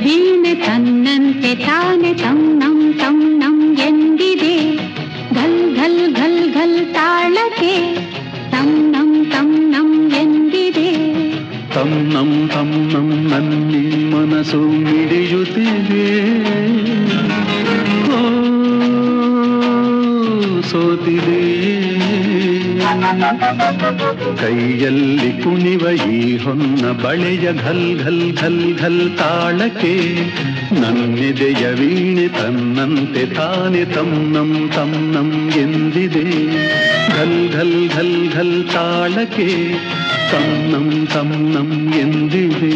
ವೀಣೆ ತನ್ನಂತೆ ತಾನೆ ತನ್ನಂ ತನ್ನಂ ಎಂದಿದೆ ಘಲ್ ಘಲ್ ಘಲ್ ಘಲ್ ತಾಳಕ್ಕೆ ತನ್ನಂ ತನ್ನಂ ಎಂದಿದೆ ತಂ ನಂ ತಂ ನಂ ನನ್ನಿ ಮನಸ್ಸು ಮಿಡಿಯುತ್ತಿದೆ ಓ, ಸೋತಿದೆ ಕೈಯಲ್ಲಿ ಕುಣಿವ ಈ ಹೊನ್ನ ಬಳೆಯ ಘಲ್ ಘಲ್ ಘಲ್ ಘಲ್ ತಾಳಕ್ಕೆ ನನ್ನೆದೆಯ ವೀಣೆ ತನ್ನಂತೆ ತಾನೆ ತನ್ನಂ ತನ್ನಂ ಎಂದಿದೆ ಘಲ್ ಘಲ್ ಘಲ್ ಘಲ್ ತಾಳಕ್ಕೆ ತನ್ನಂ ತನ್ನಂ ಎಂದಿದೆ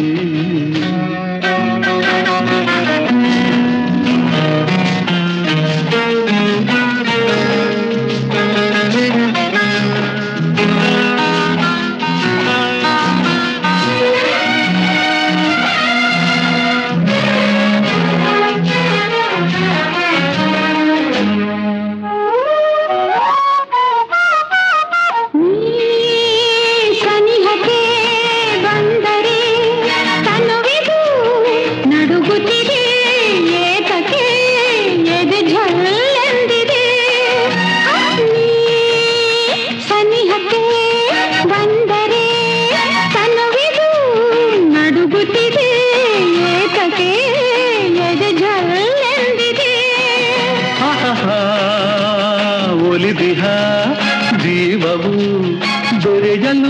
ನೀ ಸನಿಹಕ್ಕೆ ಬಂದರೆ ತನುವಿದು ನಡುಗುತ್ತಿದೆ ಏತಕ್ಕೆ ಎದೆ ಝಲ್ಲೆಂದಿದೆ ನೀ ಸನಿಹಕ್ಕೆ ಬಂದರೆ ತನುವಿದು ನಡುಗುತ್ತಿದೆ ಏತಕ್ಕೆ ಎದೆ ಝಲ್ಲೆಂದಿದೆ ಆಹಾ, ಒಲಿದಿಹ ಜೀವವು ದೊರೆಯಲು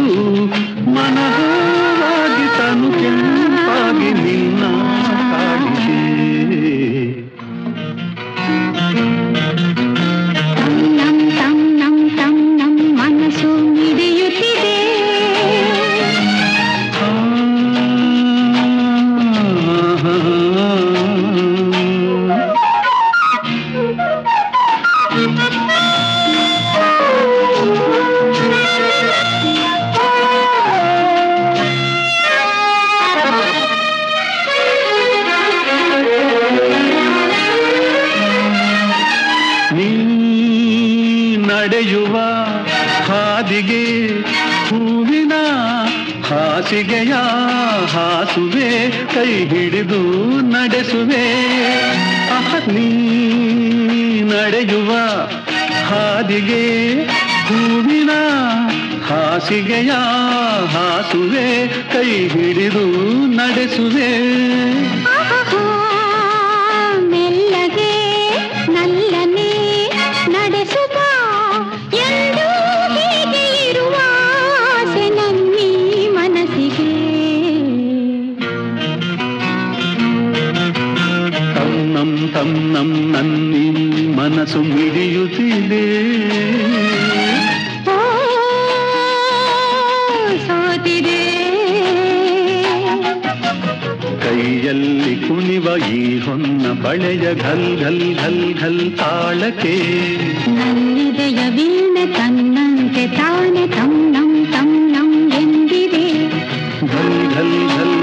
ಮನವಾಗಿ ತನು ಕೆಂಪಾಗಿ ನಿನ್ನ ಕಾಡಿದೆ ನಂ ತಂ ನಂ ತಂ ನಂ ಮನಸ್ಸು ಮಿಡಿಯುತ್ತಿದೆ ನೀ ನಡೆಯುವ ಹಾದಿಗೆ ಹೂವಿನ ಹಾಸಿಗೆಯ ಹಾಸುವೆ ಕೈ ಹಿಡಿದು ನಡೆಸುವೆ ಅಹ ನೀ ನಡೆಯುವ ಹಾದಿಗೆ ಹೂವಿನ ಹಾಸಿಗೆಯ ಹಾಸುವೆ ಕೈ ಹಿಡಿದು ನಡೆಸುವೆ ಆಹಾ, ಮೆಲ್ಲಗೆ ನಲ್ಲನೆ ನಡೆಸುವ ಎಂದು ಹೀಗೆ ಇರುವ ಆಸೆ ನನ್ನೀ ಮನಸ್ಸಿಗೆ ತನ್ನಂ ತನ್ನಂ ನನ್ನಿ ಮನಸ್ಸು ಮಿಡಿಯುತ್ತಿದೆ ಓ ಸೋತಿದೆ ಕೈಯಲ್ಲಿ ಕುಣಿವ ಈ ಹೊನ್ನ ಬಳೆಯ ಘಲ್ ಘಲ್ ಘಲ್ ಘಲ್ ತಾಳಕ್ಕೆ ನನ್ನಿದೆಯ ವೀಣೆ ತನ್ನಂತೆ ತಾನೆ ತನ್ನಂ ತನ್ನಂ ಎಂದಿದೆ ಘಲ್ ಘಲ್ ಘಲ್